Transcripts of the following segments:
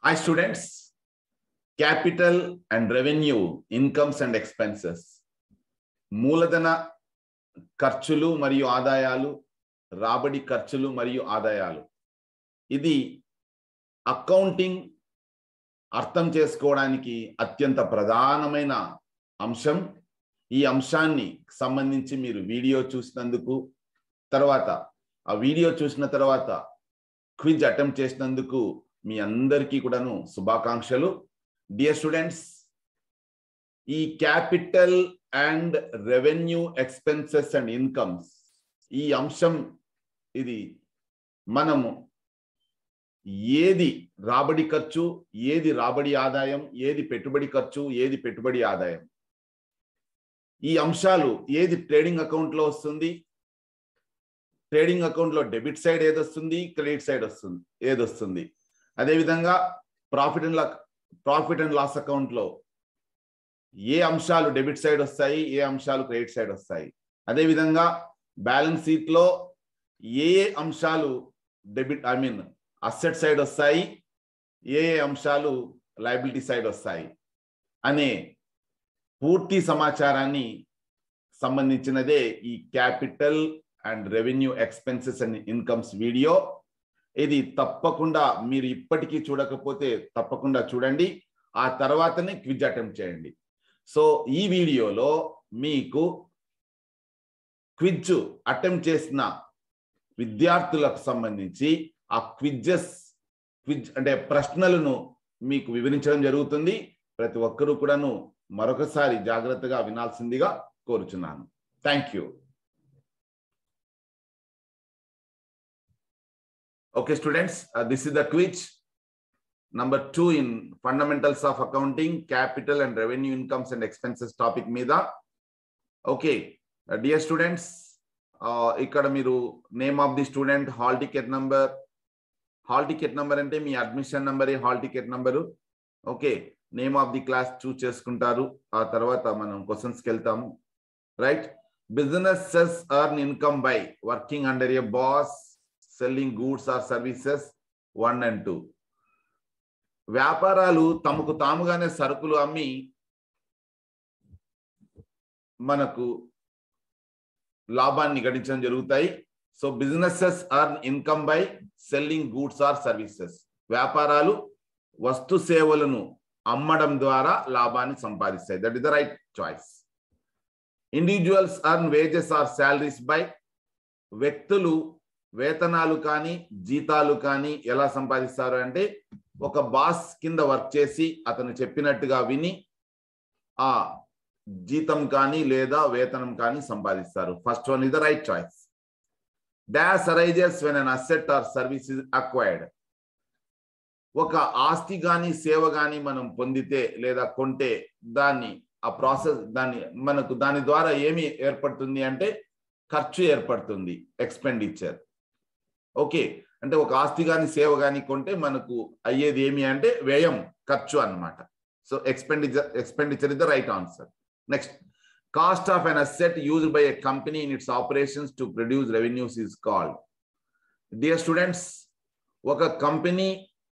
Hi, students. Capital and revenue, incomes and expenses. మూలధన ఖర్చులు మరియు ఆదాయాలు రాబడి ఖర్చులు మరియు ఆదాయాలు ఇది అకౌంటింగ్ అర్థం చేసుకోవడానికి అత్యంత ప్రధానమైన అంశం ఈ అంశాన్ని సంబంధించి మీరు వీడియో చూసినందుకు తర్వాత ఆ వీడియో చూసిన తర్వాత క్విజ్ అటెంప్ట్ చేసినందుకు మీ అందరికీ కూడాను శుభాకాంక్షలు డియర్ స్టూడెంట్స్ ఈ capital and revenue expenses and incomes ఈ అంశం ఇది మనము ఏది రాబడి ఖర్చు ఏది రాబడి ఆదాయం ఏది పెట్టుబడి ఖర్చు ఏది పెట్టుబడి ఆదాయం ఈ అంశాలు ఏది ట్రేడింగ్ అకౌంట్లో వస్తుంది ట్రేడింగ్ అకౌంట్లో డెబిట్ సైడ్ ఏది వస్తుంది క్రెడిట్ సైడ్ వస్తుంది ఏది వస్తుంది అదేవిధంగా profit and profit and loss అకౌంట్లో ఏ అంశాలు డెబిట్ సైడ్ వస్తాయి ఏ అంశాలు క్రెడిట్ సైడ్ వస్తాయి అదేవిధంగా బ్యాలెన్స్ షీట్లో ఏ ఏ అంశాలు debit I mean asset side వస్తాయి ఏ ఏ అంశాలు లైబిలిటీ సైడ్ వస్తాయి అనే పూర్తి సమాచారాన్ని సంబంధించినదే ఈ capital and revenue expenses and incomes video ఇది తప్పకుండా మీరు ఇప్పటికీ చూడకపోతే తప్పకుండా చూడండి ఆ తర్వాతనే క్విజ్ అటెంప్ట్ చేయండి సో ఈ వీడియోలో మీకు క్విజ్ అటెంప్ట్ చేసిన విద్యార్థులకు సంబంధించి ఆ క్విజెస్ క్విజ్ అంటే ప్రశ్నలను మీకు వివరించడం జరుగుతుంది ప్రతి ఒక్కరూ కూడాను మరొకసారి జాగ్రత్తగా వినాల్సిందిగా కోరుచున్నాను thank you Okay, students, uh, this is the quiz. Number two in fundamentals of accounting, capital and revenue incomes and expenses topic మీద ఓకే డియర్ స్టూడెంట్స్ ఇక్కడ మీరు name of the student hall ticket number hall ticket number అంటే మీ admission నంబరే hall ticket number okay name of the class choose చేసుకుంటారు ఆ తర్వాత మనం క్వశ్చన్స్కి వెళ్తాము right businesses earn income by working under a boss selling goods or services one and two వ్యాపారాలు తమకు తాముగానే సరుకులు అమ్మి మనకు లాభాన్ని గడించడం జరుగుతాయి so businesses earn income by selling goods or services వ్యాపారాలు వస్తు సేవలను అమ్మడం ద్వారా లాభాన్ని సంపాదిస్తాయి that is the right choice individuals earn wages or salaries by వ్యక్తులు వేతనాలు కానీ జీతాలు కానీ ఎలా సంపాదిస్తారు అంటే ఒక బాస్ కింద వర్క్ చేసి అతను చెప్పినట్టుగా విని ఆ జీతం కానీ లేదా వేతనం కానీ సంపాదిస్తారు first one is the right choice dash arises when an asset or service is acquired ఒక ఆస్తి కానీ సేవ కానీ మనం పొందితే లేదా కొంటే దాన్ని ఆ ప్రాసెస్ దాన్ని మనకు దాని ద్వారా ఏమి ఏర్పడుతుంది అంటే ఖర్చు ఏర్పడుతుంది ఎక్స్పెండిచర్ ఓకే అంటే ఒక ఆస్తి కానీ సేవ కానీ కొంటే మనకు అయ్యేది ఏమి అంటే వ్యయం ఖర్చు అనమాట so expenditure expenditure is the right answer next cost of an asset used by a company in its operations to produce revenues is called dear students ఒక కంపెనీ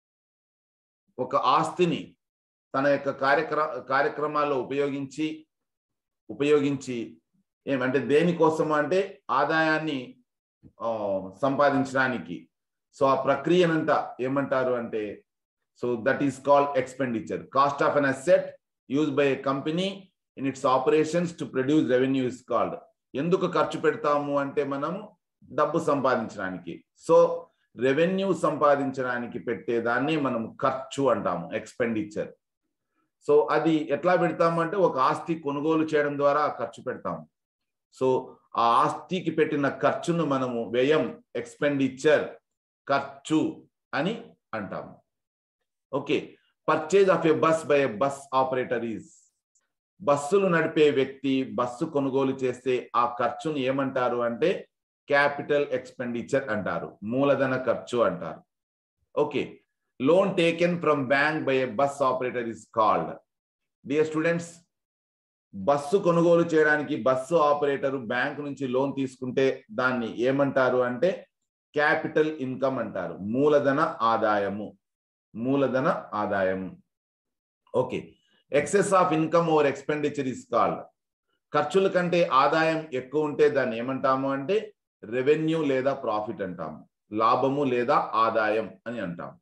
ఒక ఆస్తిని తన యొక్క కార్యక్రమ కార్యక్రమాల్లో ఉపయోగించి ఉపయోగించి ఏమంటే దేనికోసం అంటే ఆదాయాన్ని సంపాదించడానికి సో ఆ ప్రక్రియనంతా ఏమంటారు అంటే so that is called expenditure cost of an asset use by a company in its operations to produce revenue is called ఎందుకు ఖర్చు పెడతాము అంటే మనము డబ్బు సంపాదించడానికి సో రెవెన్యూ సంపాదించడానికి పెట్టేదాన్ని మనం ఖర్చు అంటాము ఎక్స్పెండిచర్ సో అది ఎట్లా పెడతాము అంటే ఒక ఆస్తి కొనుగోలు చేయడం ద్వారా ఖర్చు పెడతాము సో ఆ ఆస్తికి పెట్టిన ఖర్చును మనము వ్యయం ఎక్స్పెండిచర్ ఖర్చు అని అంటాము okay purchase of a bus by a bus operator is బస్సులు నడిపే వ్యక్తి బస్సు కొనుగోలు చేస్తే ఆ ఖర్చును ఏమంటారు అంటే క్యాపిటల్ ఎక్స్పెండిచర్ అంటారు మూలధన ఖర్చు అంటారు okay loan taken from bank by a bus operator is called dear students bus కొనుగోలు చేయడానికి బస్సు ఆపరేటర్ బ్యాంక్ నుంచి లోన్ తీసుకుంటే దాన్ని ఏమంటారు అంటే క్యాపిటల్ ఇన్కమ్ అంటారు మూలధన ఆదాయము మూలధన ఆదాయం okay excess of income over expenditure is called ఖర్చుల కంటే ఆదాయం ఎక్కువ ఉంటే దాన్ని ఏమంటాము అంటే రెవెన్యూ లేదా ప్రాఫిట్ అంటాము లాభము లేదా ఆదాయం అని అంటాం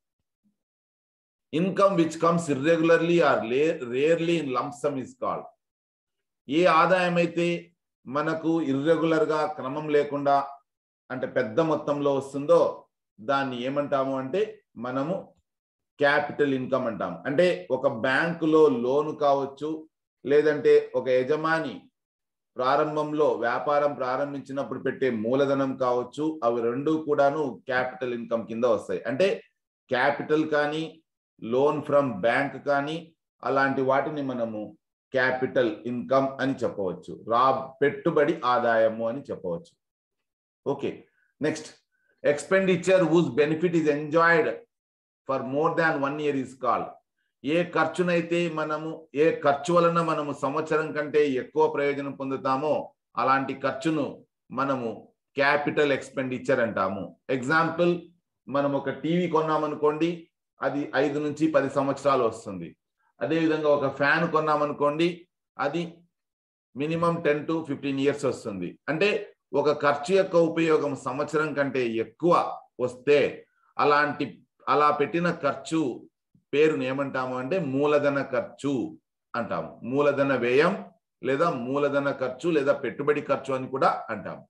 income which comes irregularly or rarely in lump sum is called ఏ ఆదాయం అయితే మనకు ఇర్రెగ్యులర్ గా క్రమం లేకుండా అంటే పెద్ద మొత్తంలో వస్తుందో దాన్ని ఏమంటాము అంటే మనము క్యాపిటల్ ఇన్కమ్ అంటాము అంటే ఒక బ్యాంకులో లోను కావచ్చు లేదంటే ఒక యజమాని ప్రారంభంలో వ్యాపారం ప్రారంభించినప్పుడు పెట్టే మూలధనం కావచ్చు అవి రెండు కూడాను క్యాపిటల్ ఇన్కమ్ కింద వస్తాయి అంటే క్యాపిటల్ కానీ లోన్ ఫ్రమ్ బ్యాంక్ కానీ అలాంటి వాటిని మనము క్యాపిటల్ ఇన్కమ్ అని చెప్పవచ్చు రా పెట్టుబడి ఆదాయము అని చెప్పవచ్చు okay next expenditure whose benefit is enjoyed for more than one year is called ఏ ఖర్చునైతే మనము ఏ ఖర్చు వలన మనము సంవత్సరం కంటే ఎక్కువ ప్రయోజనం పొందుతామో అలాంటి ఖర్చును మనము క్యాపిటల్ ఎక్స్పెండిచర్ అంటాము ఎగ్జాంపుల్ మనం ఒక టీవీ కొన్నామనుకోండి అది ఐదు నుంచి పది సంవత్సరాలు వస్తుంది అదేవిధంగా ఒక ఫ్యాన్ కొన్నామనుకోండి అది minimum ten to fifteen years వస్తుంది అంటే ఒక ఖర్చు యొక్క ఉపయోగం సంవత్సరం కంటే ఎక్కువ వస్తే అలాంటి అలా పెట్టిన ఖర్చు పేరుని ఏమంటాము అంటే మూలధన ఖర్చు అంటాము మూలధన వ్యయం లేదా మూలధన ఖర్చు లేదా పెట్టుబడి ఖర్చు అని కూడా అంటాము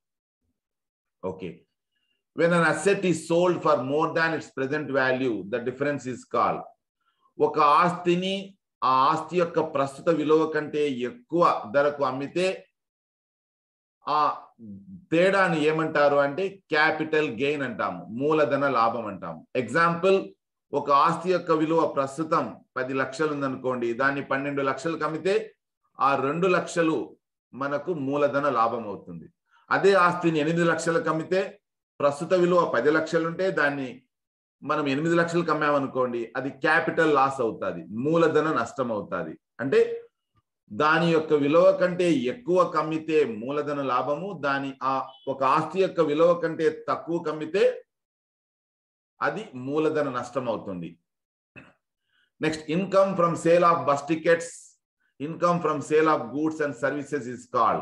okay when an asset is sold for more than its present value the difference is call ఒక ఆస్తిని ఆ ఆస్తి యొక్క ప్రస్తుత విలువ కంటే ఎక్కువ ధరకు అమ్మితే ఆ తేడాని ఏమంటారు అంటే క్యాపిటల్ గెయిన్ అంటాము మూలధన లాభం అంటాము ఎగ్జాంపుల్ ఒక ఆస్తి యొక్క విలువ ప్రస్తుతం పది లక్షలు ఉందనుకోండి దాన్ని పన్నెండు లక్షలకు అమ్మితే ఆ రెండు లక్షలు మనకు మూలధన లాభం అవుతుంది అదే ఆస్తిని ఎనిమిది లక్షలకు అమ్మితే ప్రస్తుత విలువ పది లక్షలు ఉంటే దాన్ని మనం ఎనిమిది లక్షలకు అమ్మామనుకోండి అది క్యాపిటల్ లాస్ అవుతుంది మూలధన నష్టం అవుతుంది అంటే దాని యొక్క విలువ కంటే ఎక్కువ కమ్మితే మూలధన లాభము దాని ఆ ఒక ఆస్తి యొక్క విలువ కంటే తక్కువ కమ్మితే అది మూలధన నష్టం అవుతుంది next income from sale of bus tickets income from sale of goods and services is called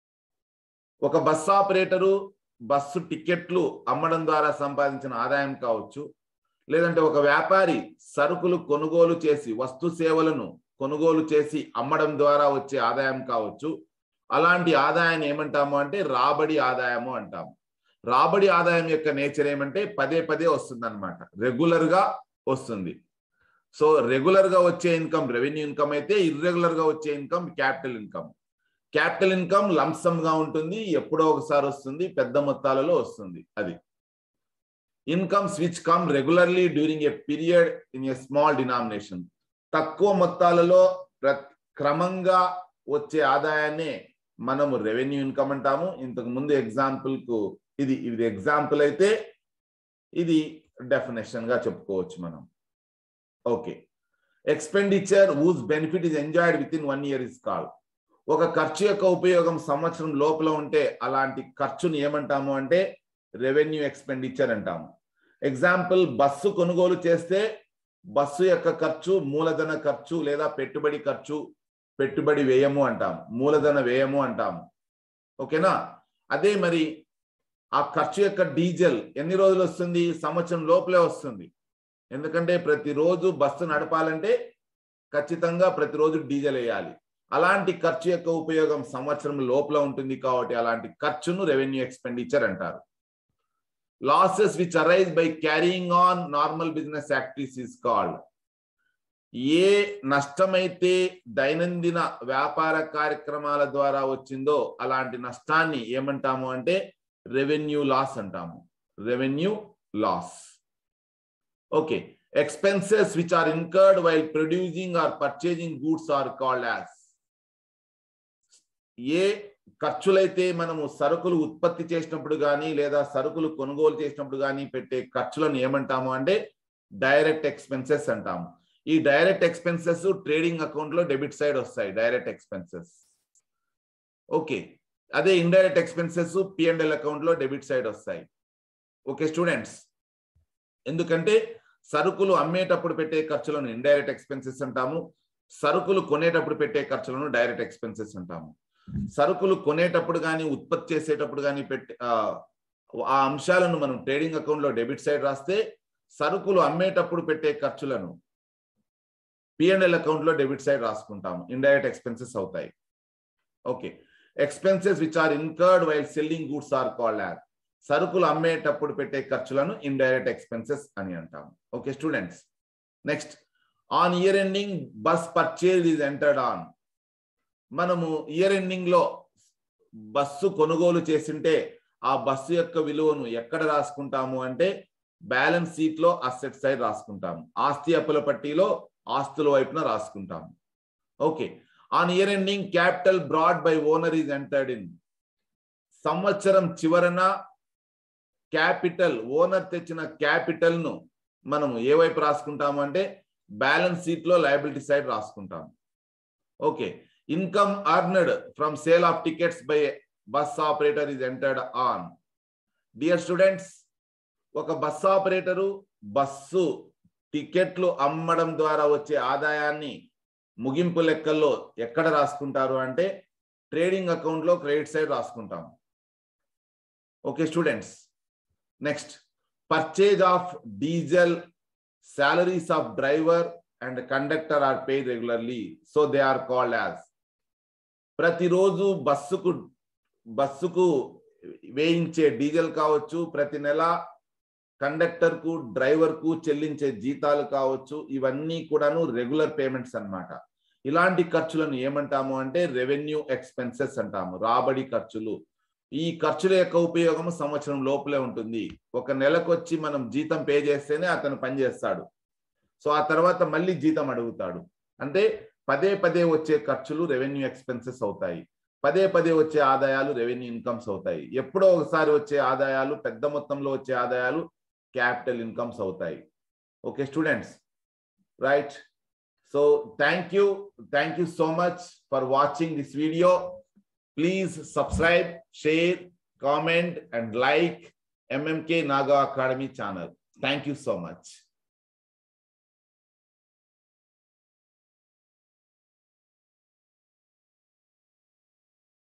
ఒక బస్ ఆపరేటరు బస్సు టికెట్లు అమ్మడం ద్వారా సంపాదించిన ఆదాయం కావచ్చు లేదంటే ఒక వ్యాపారి సరుకులు కొనుగోలు చేసి వస్తు సేవలను కొనుగోలు చేసి అమ్మడం ద్వారా వచ్చే ఆదాయం కావచ్చు అలాంటి ఆదాయాన్ని ఏమంటాము అంటే రాబడి ఆదాయము అంటాము రాబడి ఆదాయం యొక్క నేచర్ ఏమంటే పదే పదే వస్తుంది అనమాట రెగ్యులర్ గా వస్తుంది సో రెగ్యులర్ గా వచ్చే ఇన్కమ్ రెవెన్యూ ఇన్కమ్ అయితే ఇర్రెగ్యులర్ గా వచ్చే income capital income capital income lump sum గా ఉంటుంది ఎప్పుడో ఒకసారి వస్తుంది పెద్ద మొత్తాలలో వస్తుంది అది incomes which come regularly during a period in a small denomination తక్కువ మొత్తాలలో క్రమంగా వచ్చే ఆదాయాన్ని మనము రెవెన్యూ ఇన్కమ్ అంటాము ఇంతకు ముందు ఎగ్జాంపుల్ కు ఇది ఇది ఎగ్జాంపుల్ అయితే ఇది డెఫినేషన్ గా చెప్పుకోవచ్చు మనం okay expenditure whose benefit is enjoyed within one year is call ఒక ఖర్చు యొక్క ఉపయోగం సంవత్సరం లోపల ఉంటే అలాంటి ఖర్చుని ఏమంటాము అంటే రెవెన్యూ ఎక్స్పెండిచర్ అంటాము ఎగ్జాంపుల్ బస్సు కొనుగోలు చేస్తే బస్సు యొక్క ఖర్చు మూలధన ఖర్చు లేదా పెట్టుబడి ఖర్చు పెట్టుబడి వ్యయము అంటాము మూలధన వ్యయము అంటాము ఓకేనా అదే మరి ఆ ఖర్చు యొక్క డీజిల్ ఎన్ని రోజులు వస్తుంది సంవత్సరం లోపలే వస్తుంది ఎందుకంటే ప్రతిరోజు బస్సు నడపాలంటే ఖచ్చితంగా ప్రతిరోజు డీజిల్ వేయాలి అలాంటి ఖర్చు యొక్క ఉపయోగం సంవత్సరం లోపల ఉంటుంది కాబట్టి అలాంటి ఖర్చును రెవెన్యూ ఎక్స్పెండిచర్ అంటారు losses which arise by carrying on normal business activities is called ఏ నష్టమైతే దైనందిన వ్యాపార కార్యక్రమాల ద్వారా వచ్చిందో అలాంటి నష్టాన్ని ఏమంటాము అంటే రెవెన్యూ లాస్ అంటాము revenue loss okay expenses which are incurred while producing or purchasing goods are called as ఏ ఖర్చులైతే మనము సరుకులు ఉత్పత్తి చేసినప్పుడు కానీ లేదా సరుకులు కొనుగోలు చేసినప్పుడు కానీ పెట్టే ఖర్చులను ఏమంటాము అంటే డైరెక్ట్ ఎక్స్పెన్సెస్ అంటాము ఈ డైరెక్ట్ ఎక్స్పెన్సెస్ ట్రేడింగ్ అకౌంట్ లో డెబిట్ సైడ్ వస్తాయి డైరెక్ట్ ఎక్స్పెన్సెస్ ఓకే అదే ఇండైరెక్ట్ ఎక్స్పెన్సెస్ పిఎండ్ఎల్ అకౌంట్ లో డెబిట్ సైడ్ వస్తాయి ఓకే స్టూడెంట్స్ ఎందుకంటే సరుకులు అమ్మేటప్పుడు పెట్టే ఖర్చులను ఇండైరెక్ట్ ఎక్స్పెన్సెస్ అంటాము సరుకులు కొనేటప్పుడు పెట్టే ఖర్చులను డైరెక్ట్ ఎక్స్పెన్సెస్ అంటాము సరుకులు కొనేటప్పుడు కానీ ఉత్పత్తి చేసేటప్పుడు కానీ పెట్టి ఆ అంశాలను మనం ట్రేడింగ్ అకౌంట్ లో డెబిట్ సైడ్ రాస్తే సరుకులు అమ్మేటప్పుడు పెట్టే ఖర్చులను పిఎన్ఎల్ అకౌంట్ లో డెబిట్ సైడ్ రాసుకుంటాము ఇండైరెక్ట్ ఎక్స్పెన్సెస్ అవుతాయి okay expenses which are incurred while selling goods are called as సరుకులు అమ్మేటప్పుడు పెట్టే ఖర్చులను ఇండైరెక్ట్ ఎక్స్పెన్సెస్ అని అంటాము okay students next on year ending bus purchase is entered on మనము ఇయర్ ఎండింగ్ లో బస్సు కొనుగోలు చేసింటే ఆ బస్సు యొక్క విలువను ఎక్కడ రాసుకుంటాము అంటే బ్యాలెన్స్ షీట్ లో అసెట్ సైడ్ రాసుకుంటాము ఆస్తి అప్పుల పట్టీలో ఆస్తుల వైపున రాసుకుంటాము okay on year ending capital brought by owner is entered in సంవత్సరం చివరన క్యాపిటల్ ఓనర్ తెచ్చిన క్యాపిటల్ ను మనము ఏ వైపు రాసుకుంటాము అంటే బ్యాలెన్స్ షీట్ లో లయబిలిటీ సైడ్ రాసుకుంటాము okay income earned from sale of tickets by bus operator is entered on dear students ఒక బస్ ఆపరేటరు బస్సు టికెట్లు అమ్మడం ద్వారా వచ్చే ఆదాయాన్ని ముగింపు లెక్కల్లో ఎక్కడ రాసుకుంటారు అంటే ట్రేడింగ్ అకౌంట్ లో క్రెడిట్ సైడ్ రాసుకుంటాం okay students next purchase of diesel salaries of driver and conductor are paid regularly so they are called as ప్రతిరోజు బస్సుకు బస్సుకు వేయించే డీజిల్ కావచ్చు ప్రతి నెల కండక్టర్ కు డ్రైవర్ కు చెల్లించే జీతాలు కావచ్చు ఇవన్నీ కూడాను రెగ్యులర్ పేమెంట్స్ అన్నమాట ఇలాంటి ఖర్చులను ఏమంటాము అంటే రెవెన్యూ ఎక్స్పెన్సెస్ అంటాము రాబడి ఖర్చులు ఈ ఖర్చుల యొక్క ఉపయోగం సంవత్సరం లోపలే ఉంటుంది ఒక నెలకు వచ్చి మనం జీతం పే చేస్తేనే అతను పనిచేస్తాడు సో ఆ తర్వాత మళ్ళీ జీతం అడుగుతాడు అంటే పదే పదే వచ్చే ఖర్చులు రెవెన్యూ ఎక్స్పెన్సెస్ అవుతాయి పదే పదే వచ్చే ఆదాయాలు రెవెన్యూ ఇన్కమ్స్ అవుతాయి ఎప్పుడో ఒకసారి వచ్చే ఆదాయాలు పెద్ద మొత్తంలో వచ్చే ఆదాయాలు క్యాపిటల్ ఇన్కమ్స్ అవుతాయి okay students right so thank you thank you so much for watching this video please subscribe share comment and like MMK Naga academy channel thank you so much